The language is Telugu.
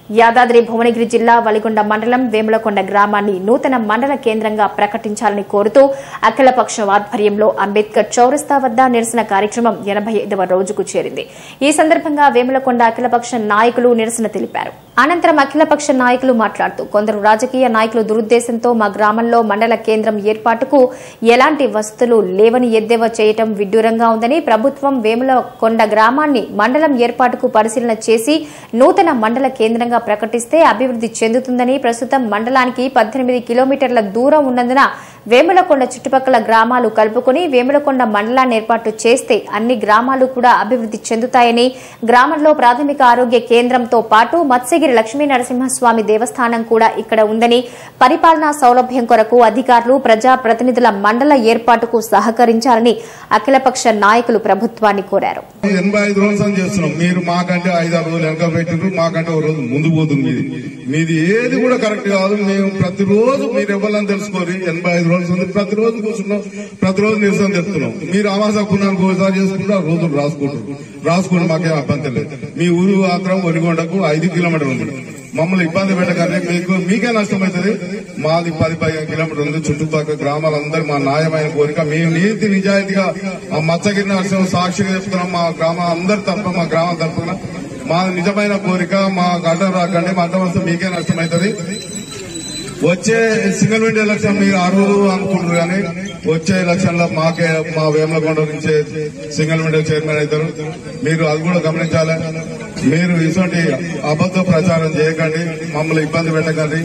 యాదాద్రి భువనగిరి జిల్లా వలిగొండ మండలం వేములకొండ గ్రామాన్ని నూతన మండల కేంద్రంగా ప్రకటించాలని కోరుతూ అఖిలపక్షం ఆధ్వర్యంలో అంబేద్కర్ చౌరస్తా వద్ద నిరసన కార్యక్రమం ఎనభై ఐదవ రోజుకు చేరింది ఈ సందర్భంగా వేములకొండ అఖిలపక్ష నాయకులు నిరసన తెలిపారు అనంతరం అఖిలపక్ష నాయకులు మాట్లాడుతూ కొందరు రాజకీయ నాయకులు దురుద్దేశంతో మా గ్రామంలో మండల కేంద్రం ఏర్పాటుకు ఎలాంటి వసతులు లేవని ఎద్దేవా చేయటం విడ్డూరంగా ఉందని ప్రభుత్వం వేములకొండ గ్రామాన్ని మండలం ఏర్పాటుకు పరిశీలన చేసి నూతన మండల కేంద్రంగా ప్రకటిస్తే అభివృద్ది చెందుతుందని ప్రస్తుతం మండలానికి పద్దెనిమిది కిలోమీటర్ల దూరం ఉన్నందున వేములకొండ చుట్టుపక్కల గ్రామాలు కలుపుకొని వేములకొండ మండలాన్ని ఏర్పాటు చేస్తే అన్ని గ్రామాలు కూడా అభివృద్ది చెందుతాయని గ్రామంలో ప్రాథమిక ఆరోగ్య కేంద్రంతో పాటు మత్స్యగిరి లక్ష్మీ నరసింహస్వామి దేవస్థానం కూడా ఇక్కడ ఉందని పరిపాలనా సౌలభ్యం కొరకు అధికారులు ప్రజా ప్రతినిధుల మండల ఏర్పాటుకు సహకరించాలని అఖిలపక్ష నాయకులు ప్రభుత్వాన్ని కోరారు ఎనభై ఐదు రోజులు అని చేస్తున్నాం మీరు మాకంటే ఐదు ఆరు రోజులు వెనక పెట్టిండ్రు మాకంటే ఒక రోజు ముందు పోతుంది మీది మీది ఏది కూడా కరెక్ట్ కాదు మేము ప్రతిరోజు మీరు ఇవ్వాలని తెలుసుకోరు ఎనభై ఐదు రోజులు ఉంది ప్రతిరోజు కూర్చున్నాం ప్రతిరోజు నిరసన తెస్తున్నాం మీరు ఆవాస పుణ్యానికి ఒకసారి చేసుకుంటారు ఆ రోజులు రాసుకుంటారు రాసుకుని మాకేం అభ్యంతరం లేదు మీ ఊరు మాత్రం ఒరిగొండకు ఐదు కిలోమీటర్లు ఉంది మమ్మల్ని ఇబ్బంది పెట్టగానే మీకు మీకే నష్టమవుతుంది మాది పది పదిహేను కిలోమీటర్లు ఉంది చుట్టుపక్కల గ్రామాలందరూ మా న్యాయమైన కోరిక మేము నీతి నిజాయితీగా ఆ మత్స్యగిరి నరసింహ సాక్షిగా చెప్తున్నాం మా గ్రామం అందరి తరఫున మా గ్రామం తరఫున మా నిజమైన కోరిక మా గడ్డ రాకండి మా అడ్డం వస్తే మీకే నష్టమవుతుంది వచ్చే సింగిల్ విండో ఎలక్షన్ మీరు ఆ రోజు అనుకుంటారు కానీ వచ్చే ఎలక్షన్ లో మాకే మా వేమలకొండ నుంచి సింగిల్ విండో చైర్మన్ అవుతారు మీరు అది కూడా గమనించాలి మీరు ఇటువంటి అబద్ధ ప్రచారం చేయకండి మమ్మల్ని ఇబ్బంది పెట్టకండి